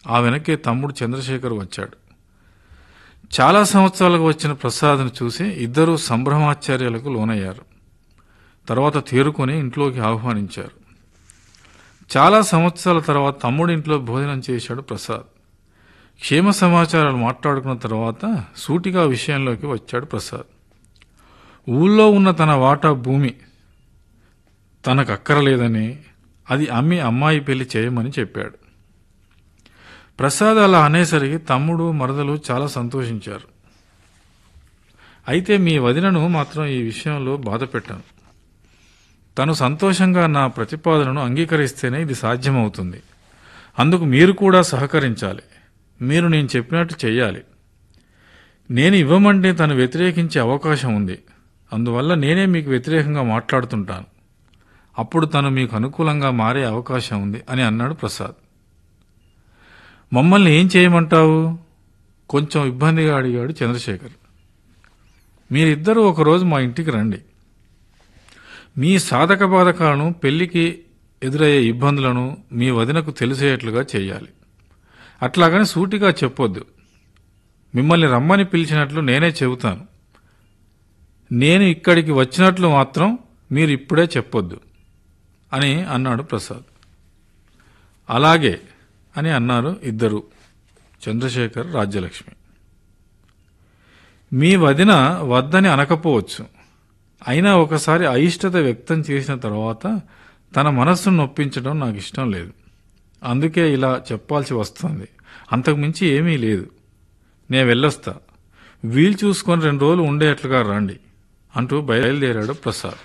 ఆ వెనకే తమ్ముడు చంద్రశేఖర్ వచ్చాడు చాలా సంవత్సరాలకు వచ్చిన ప్రసాద్ను చూసి ఇద్దరూ సంభ్రమాశ్చర్యాలకు లోనయ్యారు తర్వాత తేరుకొని ఇంట్లోకి ఆహ్వానించారు చాలా సంవత్సరాల తర్వాత తమ్ముడి ఇంట్లో భోజనం చేశాడు ప్రసాద్ క్షేమ సమాచారాలు మాట్లాడుకున్న తర్వాత సూటిగా విషయంలోకి వచ్చాడు ప్రసాద్ ఊళ్ళో ఉన్న తన వాటా భూమి తనకు అక్కరలేదని అది అమ్మి అమ్మాయి పెళ్లి చేయమని చెప్పాడు ప్రసాద్ అలా అనేసరికి తమ్ముడు మరదలు చాలా సంతోషించారు అయితే మీ వదినను మాత్రం ఈ విషయంలో బాధ పెట్టాను తను సంతోషంగా నా ప్రతిపాదనను అంగీకరిస్తేనే ఇది సాధ్యమవుతుంది అందుకు మీరు కూడా సహకరించాలి మీరు నేను చెప్పినట్టు చెయ్యాలి నేను ఇవ్వమంటే తను వ్యతిరేకించే అవకాశం ఉంది అందువల్ల నేనే మీకు వ్యతిరేకంగా మాట్లాడుతుంటాను అప్పుడు తను మీకు అనుకూలంగా మారే అవకాశం ఉంది అని అన్నాడు ప్రసాద్ మమ్మల్ని ఏం చేయమంటావు కొంచెం ఇబ్బందిగా అడిగాడు చంద్రశేఖర్ మీరిద్దరూ ఒకరోజు మా ఇంటికి రండి మీ సాధక బాధకాలను పెళ్లికి ఎదురయ్యే ఇబ్బందులను మీ వదినకు తెలిసేట్లుగా చేయాలి అట్లాగని సూటిగా చెప్పొద్దు మిమ్మల్ని రమ్మని పిలిచినట్లు నేనే చెబుతాను నేను ఇక్కడికి వచ్చినట్లు మాత్రం మీరు ఇప్పుడే చెప్పొద్దు అని అన్నాడు ప్రసాద్ అలాగే అని అన్నారు ఇద్దరు చంద్రశేఖర్ రాజ్యలక్ష్మి మీ వదిన వద్దని అనకపోవచ్చు అయినా ఒకసారి అయిష్టత వ్యక్తం చేసిన తర్వాత తన మనస్సును నొప్పించడం నాకు ఇష్టం లేదు అందుకే ఇలా చెప్పాల్సి వస్తుంది అంతకుమించి ఏమీ లేదు నే వెళ్ళొస్తా వీలు చూసుకొని రెండు రోజులు ఉండేట్లుగా రండి అంటూ బయలుదేరాడు ప్రసాద్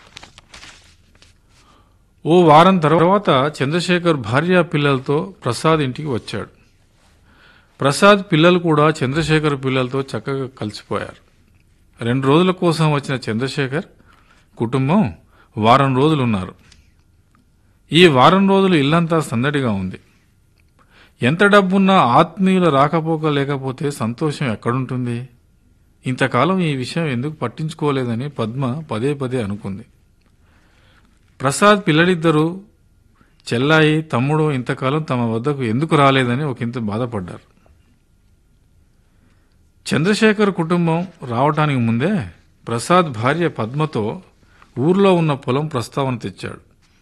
ఓ వారం తర్వాత చంద్రశేఖర్ భార్య పిల్లలతో ప్రసాద్ ఇంటికి వచ్చాడు ప్రసాద్ పిల్లలు కూడా చంద్రశేఖర్ పిల్లలతో చక్కగా కలిసిపోయారు రెండు రోజుల కోసం వచ్చిన చంద్రశేఖర్ కుటుంబం వారం రోజులు ఉన్నారు ఈ వారం రోజులు ఇల్లంతా సందడిగా ఉంది ఎంత డబ్బున్నా ఆత్మీయుల రాకపోక లేకపోతే సంతోషం ఎక్కడుంటుంది ఇంతకాలం ఈ విషయం ఎందుకు పట్టించుకోలేదని పద్మ పదే పదే అనుకుంది ప్రసాద్ పిల్లలిద్దరూ చెల్లాయి తమ్ముడు ఇంతకాలం తమ వద్దకు ఎందుకు రాలేదని ఒకంత బాధపడ్డారు చంద్రశేఖర్ కుటుంబం రావటానికి ముందే ప్రసాద్ భార్య పద్మతో ఊర్లో ఉన్న పొలం ప్రస్తావన తెచ్చాడు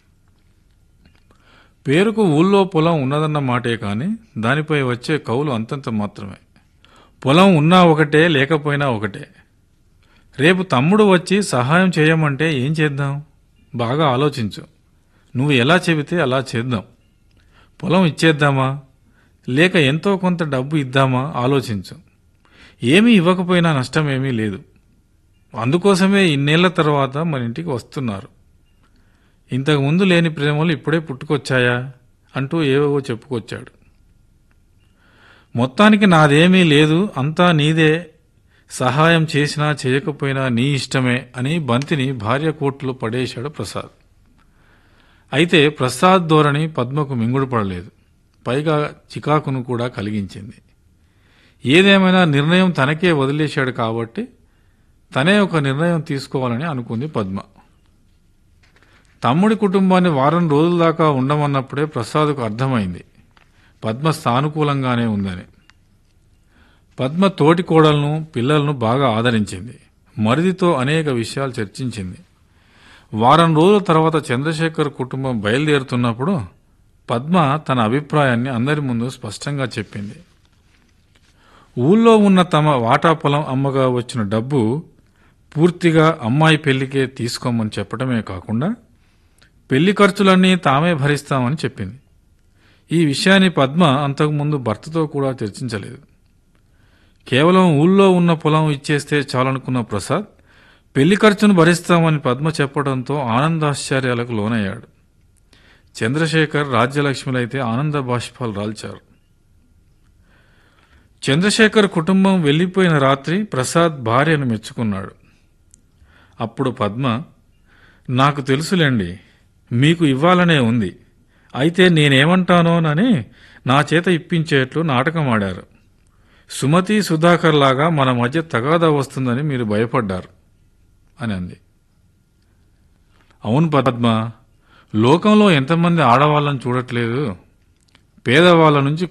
పేరుకు ఊళ్ళో పొలం ఉన్నదన్న మాటే కాని దానిపై వచ్చే కౌలు అంతంత మాత్రమే పొలం ఉన్నా ఒకటే లేకపోయినా ఒకటే రేపు తమ్ముడు వచ్చి సహాయం చేయమంటే ఏం చేద్దాం బాగా ఆలోచించు నువ్వు ఎలా చెబితే అలా చేద్దాం పొలం ఇచ్చేద్దామా లేక ఎంతో కొంత డబ్బు ఇద్దామా ఆలోచించు ఏమీ ఇవ్వకపోయినా నష్టమేమీ లేదు అందుకోసమే ఇన్నేళ్ల తర్వాత మన ఇంటికి వస్తున్నారు ఇంతకు ముందు లేని ప్రేమలు ఇప్పుడే పుట్టుకొచ్చాయా అంటూ ఏవేవో చెప్పుకొచ్చాడు మొత్తానికి నాదేమీ లేదు అంతా నీదే సహాయం చేసినా చేయకపోయినా నీ ఇష్టమే అని బంతిని భార్య కోర్టులో పడేశాడు ప్రసాద్ అయితే ప్రసాద్ ధోరణి పద్మకు మింగుడు పడలేదు పైగా చికాకును కూడా కలిగించింది ఏదేమైనా నిర్ణయం తనకే వదిలేశాడు కాబట్టి తనే ఒక నిర్ణయం తీసుకోవాలని అనుకుంది పద్మ తమ్ముడి కుటుంబాన్ని వారం రోజుల దాకా ఉండమన్నప్పుడే ప్రసాద్కు అర్థమైంది పద్మ సానుకూలంగానే ఉందని పద్మ తోటి కోడలను పిల్లలను బాగా ఆదరించింది మరిదితో అనేక విషయాలు చర్చించింది వారం రోజుల తర్వాత చంద్రశేఖర్ కుటుంబం బయలుదేరుతున్నప్పుడు పద్మ తన అభిప్రాయాన్ని అందరి ముందు స్పష్టంగా చెప్పింది ఊళ్ళో ఉన్న తమ వాటా పొలం అమ్మగా వచ్చిన డబ్బు పూర్తిగా అమ్మాయి పెళ్లికే తీసుకోమని చెప్పడమే కాకుండా పెళ్లి ఖర్చులన్నీ తామే భరిస్తామని చెప్పింది ఈ విషయాన్ని పద్మ అంతకుముందు భర్తతో కూడా చర్చించలేదు కేవలం ఊళ్ళో ఉన్న పొలం ఇచ్చేస్తే చాలనుకున్న ప్రసాద్ పెళ్లి ఖర్చును భరిస్తామని పద్మ చెప్పడంతో ఆనందాశ్చర్యాలకు లోనయ్యాడు చంద్రశేఖర్ రాజ్యలక్ష్మిలైతే ఆనంద బాష్పాలు రాల్చారు చంద్రశేఖర్ కుటుంబం వెళ్లిపోయిన రాత్రి ప్రసాద్ భార్యను మెచ్చుకున్నాడు అప్పుడు పద్మ నాకు తెలుసులేండి మీకు ఇవ్వాలనే ఉంది అయితే నేనేమంటానోనని నా చేత ఇప్పించేట్లు నాటకం ఆడారు సుమతి సుధాకర్ లాగా మన మధ్య తగాదా వస్తుందని మీరు భయపడ్డారు అని అంది అవును పద్మ లోకంలో ఎంతమంది ఆడవాళ్ళని చూడట్లేదు పేదవాళ్ళ నుంచి